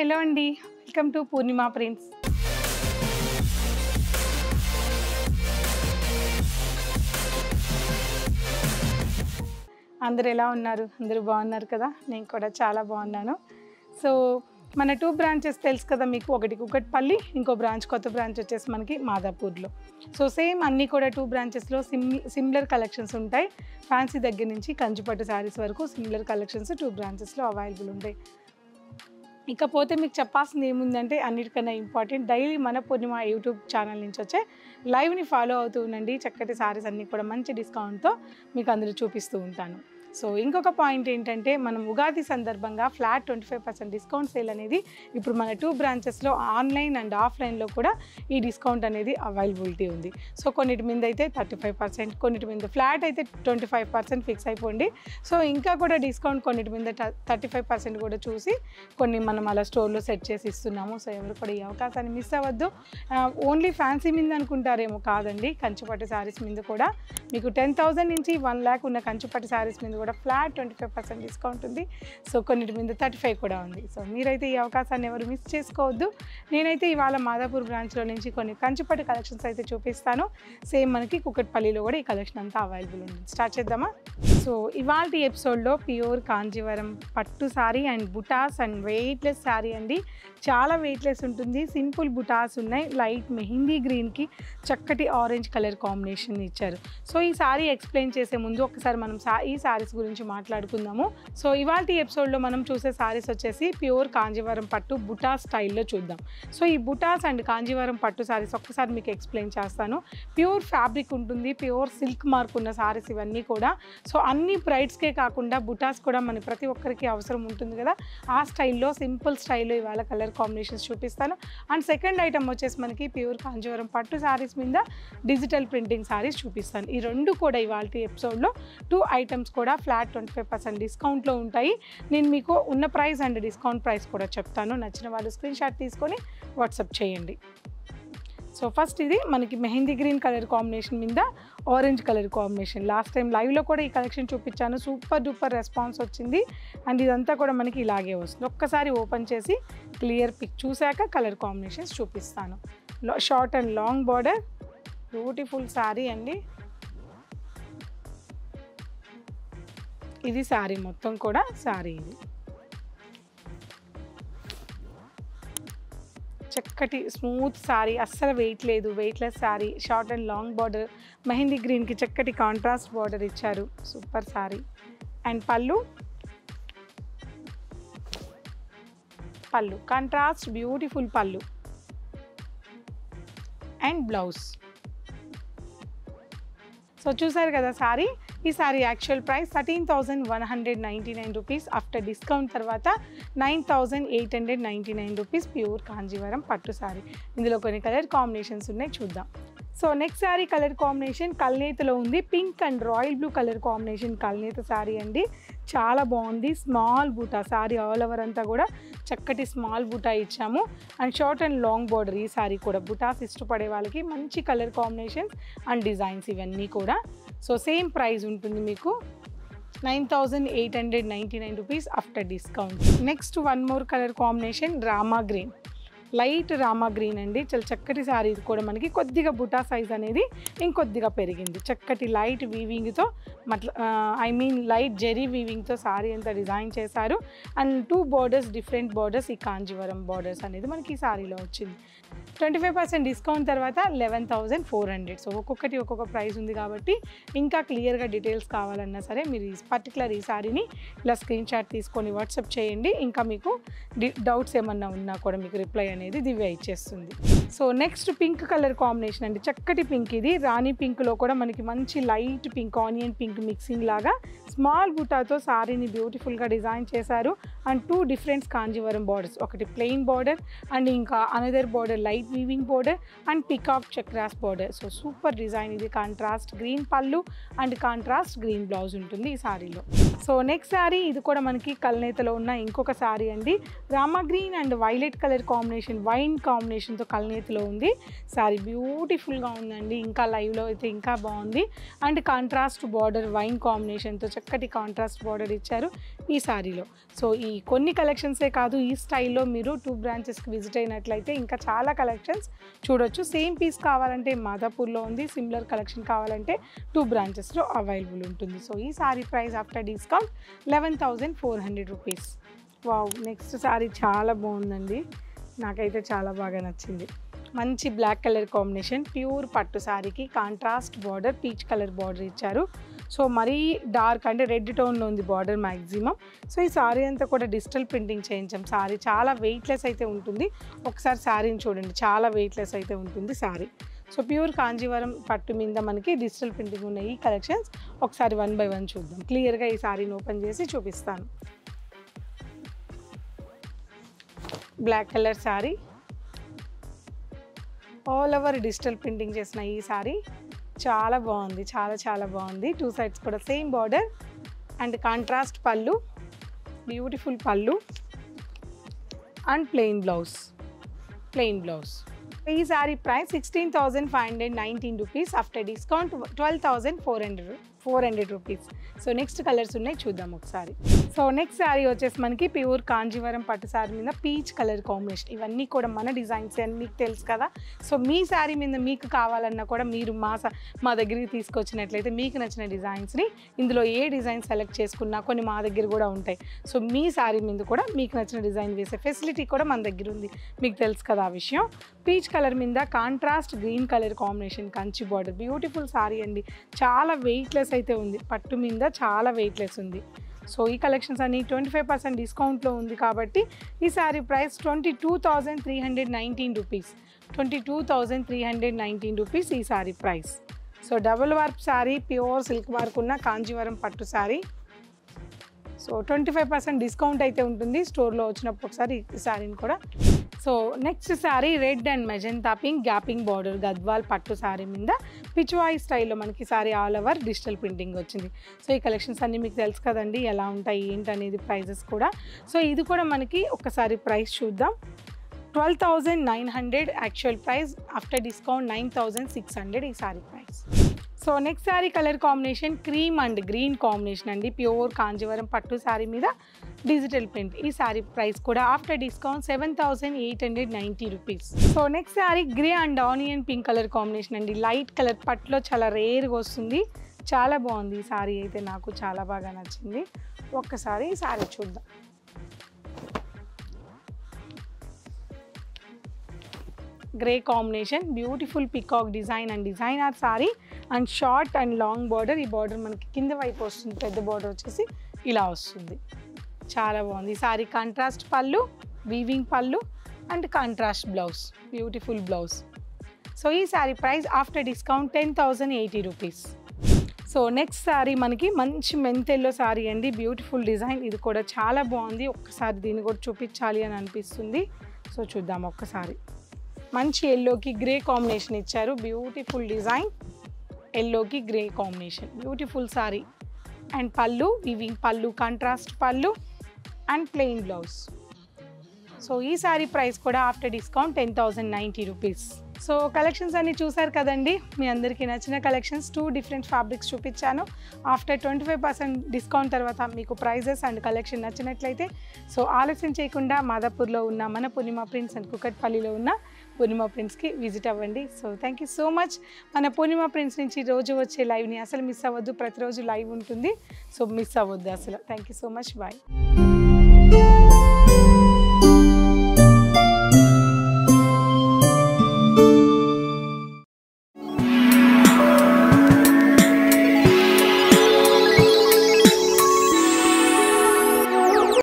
hello అండి welcome to Purnima prints అందరు ఎలా ఉన్నారు అందరూ బాగున్నారు కదా నేను కూడా చాలా బాగున్నాను సో మన టూ బ్రాంచెస్ తెలుసు కదా మీకు ఒకటి కుకట్పల్లి ఇంకో బ్రాంచ్ కొత్త బ్రాంచ్ వచ్చేసి మనకి మాదాపూర్లో సో సేమ్ అన్నీ కూడా టూ బ్రాంచెస్లో సిమ్ సిమిలర్ కలెక్షన్స్ ఉంటాయి ఫ్యాన్సీ దగ్గర నుంచి కంచిపట్టు శారీస్ వరకు సిమిలర్ కలెక్షన్స్ టూ బ్రాంచెస్లో అవైలబుల్ ఉంటాయి ఇకపోతే మీకు చెప్పాల్సింది ఏముందంటే అన్నిటికన్నా ఇంపార్టెంట్ డైలీ మన పూర్ణిమ యూట్యూబ్ ఛానల్ నుంచి వచ్చే లైవ్ని ఫాలో అవుతూ ఉండండి చక్కటి సారీస్ అన్నీ కూడా మంచి డిస్కౌంట్తో మీకు అందులో చూపిస్తూ ఉంటాను సో ఇంకొక పాయింట్ ఏంటంటే మనం ఉగాది సందర్భంగా flat twenty five percent discount sale అనేది ఇప్పుడు మన టూ బ్రాంచెస్లో ఆన్లైన్ అండ్ ఆఫ్లైన్లో కూడా ఈ డిస్కౌంట్ అనేది అవైలబిలిటీ ఉంది సో కొన్నిటి మీద అయితే థర్టీ ఫైవ్ పర్సెంట్ కొన్నిటి మీద ఫ్లాట్ అయితే ట్వంటీ ఫైవ్ పర్సెంట్ ఫిక్స్ అయిపోండి సో ఇంకా కూడా డిస్కౌంట్ కొన్నిటి మీద థర్టీ ఫైవ్ పర్సెంట్ కూడా చూసి కొన్ని మనం అలా స్టోర్లో సెట్ చేసి ఇస్తున్నాము సో ఎవరు కూడా ఈ అవకాశాన్ని మిస్ అవ్వద్దు ఓన్లీ ఫ్యాన్సీ మీద అనుకుంటారేమో కాదండి కంచిపట్టు శారీస్ మీద కూడా మీకు టెన్ థౌసండ్ నుంచి వన్ ల్యాక్ ఉన్న కంచిపట్టు శారీస్ మీద కూడా flat twenty five percent discount ఉంది సో కొన్నిటి మీద థర్టీ ఫైవ్ కూడా ఉంది సో మీరైతే ఈ అవకాశాన్ని ఎవరు మిస్ చేసుకోవద్దు నేనైతే ఇవాళ మాదాపూర్ బ్రాంచ్లో నుంచి కొన్ని కంచిపట్టు కలెక్షన్స్ అయితే చూపిస్తాను సేమ్ మనకి కుకట్పల్లిలో కూడా ఈ కలెక్షన్ అంతా అవైలబుల్ ఉంది స్టార్ట్ చేద్దామా సో ఇవాళ ఎపిసోడ్లో ప్యూర్ కాంజీవరం పట్టు శారీ అండ్ బుటాస్ అండ్ వెయిట్లెస్ శారీ అండి చాలా వెయిట్లెస్ ఉంటుంది సింపుల్ బుటాస్ ఉన్నాయి లైట్ మెహిందీ గ్రీన్కి చక్కటి ఆరెంజ్ కలర్ కాంబినేషన్ ఇచ్చారు సో ఈ శారీ ఎక్స్ప్లెయిన్ చేసే ముందు ఒకసారి మనం సా ఈ శారీస్ గురించి మాట్లాడుకుందాము సో ఇవాళ ఎపిసోడ్లో మనం చూసే శారీస్ వచ్చేసి ప్యూర్ కాంజీవరం పట్టు బుటా స్టైల్లో చూద్దాం సో ఈ బుటాస్ అండ్ కాంజీవరం పట్టు శారీస్ ఒక్కసారి మీకు ఎక్స్ప్లెయిన్ చేస్తాను ప్యూర్ ఫ్యాబ్రిక్ ఉంటుంది ప్యూర్ సిల్క్ మార్క్ ఉన్న శారీస్ ఇవన్నీ కూడా సో అన్ని బ్రైడ్స్కే కాకుండా బుటాస్ కూడా మన ప్రతి ఒక్కరికి అవసరం ఉంటుంది కదా ఆ స్టైల్లో సింపుల్ స్టైల్లో ఇవాళ కలర్ కాంబినేషన్స్ చూపిస్తాను అండ్ సెకండ్ ఐటమ్ వచ్చేసి మనకి ప్యూర్ కాంజీవరం పట్టు శారీస్ మీద డిజిటల్ ప్రింటింగ్ శారీస్ చూపిస్తాను ఈ రెండు కూడా ఇవాళ ఎపిసోడ్లో టూ ఐటమ్స్ కూడా ఫ్లాట్ ట్వంటీ ఫైవ్ పర్సెంట్ డిస్కౌంట్లో ఉంటాయి నేను మీకు ఉన్న ప్రైస్ అండ్ డిస్కౌంట్ ప్రైస్ కూడా చెప్తాను నచ్చిన వాళ్ళు స్క్రీన్ షాట్ తీసుకొని వాట్సాప్ చేయండి సో ఫస్ట్ ఇది మనకి మెహందీ గ్రీన్ కలర్ కాంబినేషన్ మీద orange colour combination last time లైవ్లో కూడా ఈ కలెక్షన్ చూపించాను సూపర్ డూపర్ రెస్పాన్స్ వచ్చింది అండ్ ఇదంతా కూడా మనకి ఇలాగే వస్తుంది ఒక్కసారి ఓపెన్ చేసి క్లియర్ పిక్ చూశాక కలర్ కాంబినేషన్స్ చూపిస్తాను short and long border beautiful sari అండి ఇది శారీ మొత్తం కూడా శారీ ఇది చక్కటి స్మూత్ శారీ అస్సలు వెయిట్ లేదు weightless sari short and long border mehndi గ్రీన్కి చక్కటి కాంట్రాస్ట్ బార్డర్ ఇచ్చారు సూపర్ శారీ అండ్ పళ్ళు పళ్ళు కాంట్రాస్ట్ బ్యూటిఫుల్ పళ్ళు అండ్ బ్లౌజ్ సో చూసారు కదా సారీ ఈ sari actual price thirteen thousand one hundred ninety nine rupees after discount తర్వాత nine thousand eight hundred ninety nine rupees pure Kanjeevaram పట్టు సారీ ఇందులో కొన్ని కలర్ కాంబినేషన్స్ ఉన్నాయి చూద్దాం so next sari colour combination కల్నేతలో ఉంది pink and royal blue colour combination కల్నేత శారీ అండి చాలా బాగుంది స్మాల్ బూటా శారీ ఆల్ ఓవర్ అంతా కూడా చక్కటి స్మాల్ బూటా ఇచ్చాము and short and long border ఈ శారీ కూడా బుటాస్ ఇష్టపడే వాళ్ళకి మంచి కలర్ కాంబినేషన్స్ అండ్ డిజైన్స్ ఇవన్నీ కూడా సో సేమ్ ప్రైస్ ఉంటుంది మీకు nine thousand eight hundred ninety nine rupees after discount next one more colour combination Rama green light Rama green అండి చాలా చక్కటి శారీ ఇది కూడా మనకి కొద్దిగా బుటా సైజ్ అనేది ఇంకొద్దిగా పెరిగింది చక్కటి లైట్ వీవింగ్తో మట్ల ఐ మీన్ లైట్ జెరీ వీవింగ్తో శారీ అంతా డిజైన్ చేశారు and two borders different borders ఈ కాంజీవరం బార్డర్స్ అనేది మనకి ఈ శారీలో వచ్చింది ట్వంటీ ఫైవ్ పర్సెంట్ డిస్కౌంట్ తర్వాత eleven thousand four hundred so ఒక్కొక్కటి ఒక్కొక్క ప్రైస్ ఉంది కాబట్టి ఇంకా క్లియర్గా డీటెయిల్స్ కావాలన్నా సరే మీరు ఈ పర్టికులర్ ఈ శారీని ఇలా స్క్రీన్ షాట్ తీసుకొని వాట్సాప్ చేయండి ఇంకా మీకు డౌట్స్ ఏమన్నా ఉన్నా కూడా మీకు రిప్లై అనేది దివ్య ఇచ్చేస్తుంది so next pink colour combination అండి చక్కటి పింక్ ఇది రాణి పింక్లో కూడా మనకి మంచి light pink onion pink mixing లాగా స్మాల్ బుటాతో శారీని బ్యూటిఫుల్గా డిజైన్ చేశారు and two different Kanjeevaram borders ఒకటి ప్లెయిన్ బార్డర్ అండ్ ఇంకా another border light weaving border and peacock chakras border so super design ఇది కాంట్రాస్ట్ గ్రీన్ పళ్ళు అండ్ కాంట్రాస్ట్ గ్రీన్ బ్లౌజ్ ఉంటుంది ఈ శారీలో సో నెక్స్ట్ శారీ ఇది కూడా మనకి కల్నేతలో ఉన్న ఇంకొక శారీ అండి Rama green and violet colour combination wine కాంబినేషన్తో కల్నేతలో ఉంది శారీ బ్యూటిఫుల్గా ఉందండి ఇంకా లైవ్లో అయితే ఇంకా బాగుంది అండ్ కాంట్రాస్ట్ బార్డర్ వైన్ కాంబినేషన్తో చక్కటి కాంట్రాస్ట్ బార్డర్ ఇచ్చారు ఈ శారీలో సో ఈ ఈ కొన్ని కలెక్షన్సే కాదు ఈ స్టైల్లో మీరు టూ బ్రాంచెస్కి విజిట్ అయినట్లయితే ఇంకా చాలా కలెక్షన్స్ చూడొచ్చు సేమ్ పీస్ కావాలంటే మాదాపూర్లో ఉంది సిమిలర్ కలెక్షన్ కావాలంటే టూ బ్రాంచెస్లో అవైలబుల్ ఉంటుంది సో ఈ sari price after discount eleven thousand four hundred rupees wow next sari చాలా బాగుందండి నాకైతే చాలా బాగా నచ్చింది మంచి బ్లాక్ కలర్ కాంబినేషన్ ప్యూర్ పట్టు శారీకి contrast border peach colour border ఇచ్చారు సో మరీ డార్క్ అంటే రెడ్ టోన్లో ఉంది బార్డర్ మ్యాక్సిమం సో ఈ సారీ అంతా కూడా డిజిటల్ ప్రింటింగ్ చేయించాం సారీ చాలా వెయిట్లెస్ అయితే ఉంటుంది ఒకసారి శారీని చూడండి చాలా వెయిట్లెస్ అయితే ఉంటుంది శారీ సో ప్యూర్ కాంజీవరం పట్టు మీద మనకి డిజిటల్ ప్రింటింగ్ ఉన్న ఈ కలెక్షన్స్ ఒకసారి వన్ బై వన్ చూద్దాం క్లియర్గా ఈ సారీని ఓపెన్ చేసి చూపిస్తాను black colour sari all over digital printing చేసిన ఈ సారీ చాలా బాగుంది చాలా చాలా బాగుంది టూ సైడ్స్ కూడా సేమ్ బార్డర్ అండ్ కాంట్రాస్ట్ పళ్ళు బ్యూటిఫుల్ పళ్ళు and plain blouse plain blouse ఈ sari price sixteen thousand five hundred nineteen rupees after discount twelve thousand four hundred four hundred rupees so next colours ఉన్నాయి చూద్దాం ఒకసారి so next sari వచ్చేసి మనకి pure Kanjeevaram పట్టు శారీ మీద పీచ్ కలర్ కాంబినేషన్ ఇవన్నీ కూడా మన డిజైన్స్ అని మీకు తెలుసు కదా సో మీ శారీ మీద మీకు కావాలన్నా కూడా మీరు మా స- మా దగ్గరికి తీసుకొచ్చినట్లయితే మీకు నచ్చిన డిజైన్స్ని ఇందులో ఏ డిజైన్ సెలెక్ట్ చేసుకున్నా కొన్ని మా దగ్గర కూడా ఉంటాయి సో మీ శారీ మీద కూడా మీకు నచ్చిన డిజైన్ వేసే ఫెసిలిటీ కూడా మన దగ్గర ఉంది మీకు తెలుసు కదా ఆ విషయం పీచ్ కలర్ మీద contrast green colour combination Kanchi border beautiful sari అండి చాలా వెయిట్లెస్ అయితే ఉంది పట్టు మీద చాలా వెయిట్లెస్ ఉంది సో ఈ కలెక్షన్స్ అన్ని ట్వంటీ ఫైవ్ పర్సెంట్ డిస్కౌంట్లో ఉంది కాబట్టి ఈ sari price twenty two thousand three hundred nineteen rupees twenty two thousand three hundred nineteen rupees ఈ sari price so double work sari pure silk work ఉన్న కాంజీవరం పట్టు sari so twenty five percent discount అయితే ఉంటుంది స్టోర్లో వచ్చినప్పుడు ఒకసారి ఈ శారీని కూడా so next sari red and magenta pink గ్యాపింగ్ బార్డర్ గద్వాల్ పట్టు శారీ మీద పిచ్వాయి స్టైల్లో మనకి sari all over digital printing వచ్చింది సో ఈ కలెక్షన్స్ అన్నీ మీకు తెలుసు కదండి ఎలా ఉంటాయి ఏంటి అనేది ప్రైజెస్ కూడా సో ఇది కూడా మనకి ఒకసారి ప్రైస్ చూద్దాం twelve thousand nine hundred actual price after discount nine thousand six hundred ఈ sari price so next sari colour combination cream and green combination అండి ప్యూర్ కాంజీవరం పట్టు శారీ మీద డిజిటల్ ప్రింట్ ఈ శారీ ప్రైస్ కూడా after discount seven thousand eight hundred ninety rupees so next sari grey and onion pink colour combination అండి light colour పట్టులో చాలా రేర్గా వస్తుంది చాలా బాగుంది ఈ శారీ అయితే నాకు చాలా బాగా నచ్చింది ఒక్కసారి ఈ శారీ చూద్దాం grey combination beautiful peacock design and designer sari and short and long border ఈ బార్డర్ మనకి కింద వైపు వస్తుంది పెద్ద బార్డర్ వచ్చేసి ఇలా వస్తుంది చాలా బాగుంది ఈ సారీ కాంట్రాస్ట్ పళ్ళు వీవింగ్ పళ్ళు and contrast blouse beautiful blouse so ఈ sari price after discount ten thousand eighty rupees so next sari మనకి మంచి మెంతెల్లో శారీ అండి బ్యూటిఫుల్ డిజైన్ ఇది కూడా చాలా బాగుంది ఒక్కసారి దీన్ని కూడా చూపించాలి అని అనిపిస్తుంది సో చూద్దాం ఒక్కసారి మంచి ఎల్లోకి గ్రే కాంబినేషన్ ఇచ్చారు బ్యూటిఫుల్ డిజైన్ ఎల్లోకి grey combination beautiful sari and పళ్ళు వివింగ్ పళ్ళు కాంట్రాస్ట్ పళ్ళు అండ్ ప్లెయిన్ బ్లౌజ్ సో ఈ సారీ ప్రైస్ కూడా after discount ten thousand ninety rupees so collections అన్ని చూసారు కదండి మీ అందరికీ నచ్చిన కలెక్షన్స్ టూ డిఫరెంట్ ఫ్యాబ్రిక్స్ చూపించాను after twenty five percent discount తర్వాత మీకు ప్రైజెస్ అండ్ కలెక్షన్ నచ్చినట్లయితే సో ఆలస్యం చేయకుండా మాదాపూర్లో ఉన్న మన పూర్ణిమ ప్రింట్స్ అండ్ కుకట్పల్లిలో ఉన్న పూర్ణిమ ప్రింట్స్కి విజిట్ అవ్వండి so thank you so much మన పూర్ణిమ ప్రింట్స్ నుంచి రోజు వచ్చే లైవ్ని అసలు మిస్ అవ్వద్దు ప్రతిరోజు లైవ్ ఉంటుంది సో మిస్ అవ్వద్దు అసలు thank you so much bye